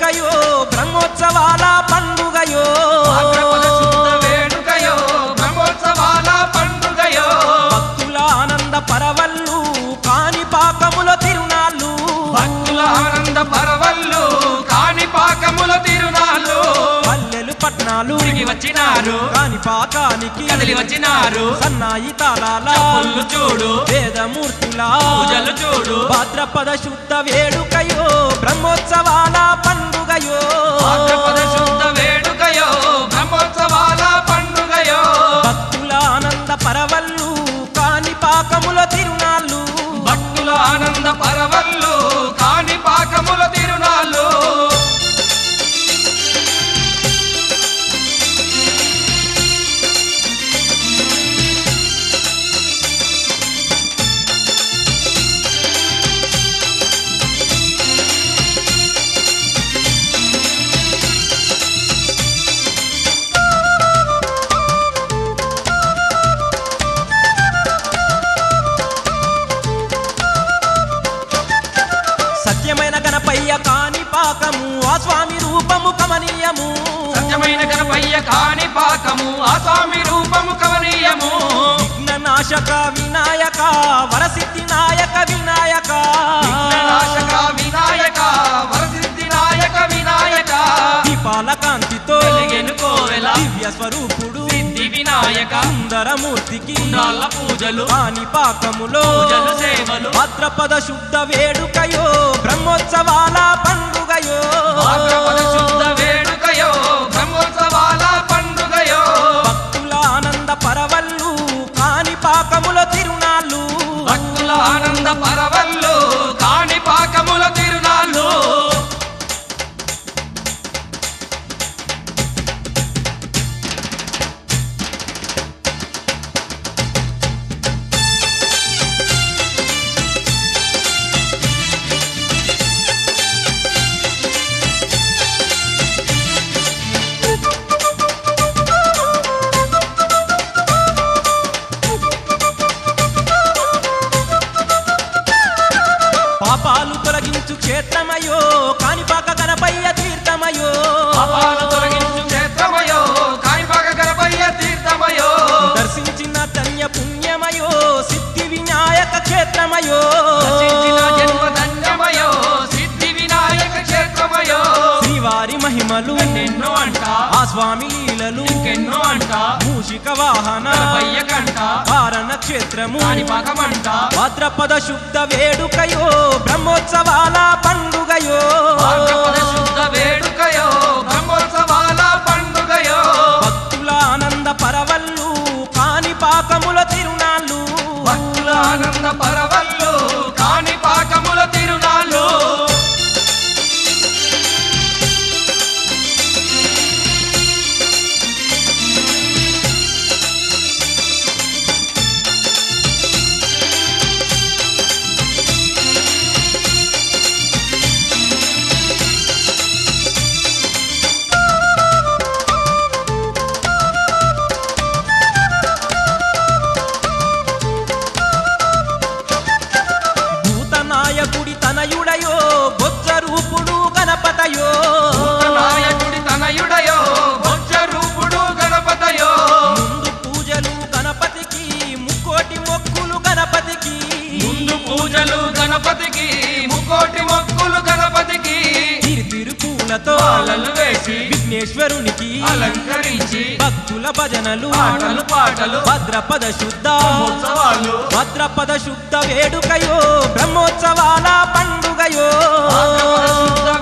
వేడుకయో బ్రహ్మోత్సవాల పండుగయో భాద్రపద శుద్ధ వేడుకయో బ్రహ్మోత్సవాల పండుగయో భక్తుల ఆనంద పరవళ్ళు కాని పాకముల తిరునాళ్ళు భక్తుల ఆనంద పరవళ్ళు కాని పాకముల తిరునాళ్ళు పల్లెలు పట్నాలు తిరిగి వచ్చినారు కాని పాకానికి కదిలి వచ్చినారు సన్నాయి తాళాల పుల్లు చూడు వేదమూర్తుల పూజలు చూడు భాద్రపద శుద్ధ వేడుకయో బ్రహ్మోత్సవాల పండుగయో భాద్రపద శుద్ధ వేడుకయో బ్రహ్మోత్సవాల పండుగయో భక్తుల ఆనంద పరవళ్ళు కాని పాకముల తిరునాళ్ళు భక్తుల ఆనంద పరవళ్ళు కాని పాకముల తిరునాళ్ళు సత్యమైన గణపయ్య కాని పాకము ఆ స్వామి రూపము కమనీయము సత్యమైన గణపయ్య కాని పాకము ఆ స్వామి రూపము కవనీయము విఘ్న నాశక వినాయక వరసిద్ధి నాయక వినాయక విఘ్ననాశక వినాయక వరసిద్ధి నాయక వినాయక దీపాల కాంతితో వెలిగెను కోవెల దివ్య స్వరూపుడు సిద్ధి వినాయక సుందరమూర్తికి నాళ్ళ పూజలు కాని పాకములో పూజలు సేవలు భాద్రపద శుద్ధ వేడుకయో బ్రహ్మోత్సవాల పండుగయో భాద్రపద శుద్ధ వేడుకయో బ్రహ్మోత్సవాల పండుగయో భక్తుల ఆనంద పరవళ్ళు కాని పాకముల తిరునాళ్ళు భక్తుల ఆనంద పరవళ్ళు కాని పాకముల తిరునాళ్ళు పాపాలు తొలగించు క్షేత్రమయో కానిపాక గణపయ్య తీర్థమయో పాపాలు తొలగించు క్షేత్రమయో కాణిపాక గణపయ్య తీర్థమయో దర్శించిన ధన్య పుణ్యమయో సిద్ధి వినాయక క్షేత్రమయో రచించిన జన్మ ధన్యమయో సిద్ధి వినాయక క్షేత్రమయో శ్రీవారి మహిమలు ఎన్నో అంట ఆ స్వామి లీలలు ఇంకెన్నో అంట మూషిక వాహన గణపయ్య కంట కారణ క్షేత్రము కాణిపాకమంట భాద్రపద శుద్ధ వేడుకయో బ్రహ్మోత్సవాల పండుగయో భాద్రపద శుద్ధ వేడుకయో బ్రహ్మోత్సవాల పండుగయో భక్తుల ఆనంద పరవళ్ళు కాని పాకముల తిరునాళ్ళు భక్తుల ఆనంద పరవళ్ళు కాని పాకముల తిరునాళ్ళు భూతనాయకుడి తనయుడయో బొజ్జ రూపుడు గణపతయో నాయకుడి తనయుడయో బొజ్జ రూపుడు గణపతయో ముందు పూజలు గణపతికి ముక్కోటి మొక్కులు గణపతికి ముందు పూజలు గణపతికి ముకోటి మొక్కులు గణపతికి తిరు పూలతో పాలలు వేసి విఘ్నేశ్వరునికి అలంకరించి భక్తుల భజనలు పాటలు పాటలు భద్రపద శుద్ధ ఉత్సవాలు భద్రపద శుద్ధ వేడుకయో బ్రహ్మోత్సవాల పండుగయో భాద్రపద శుద్ధ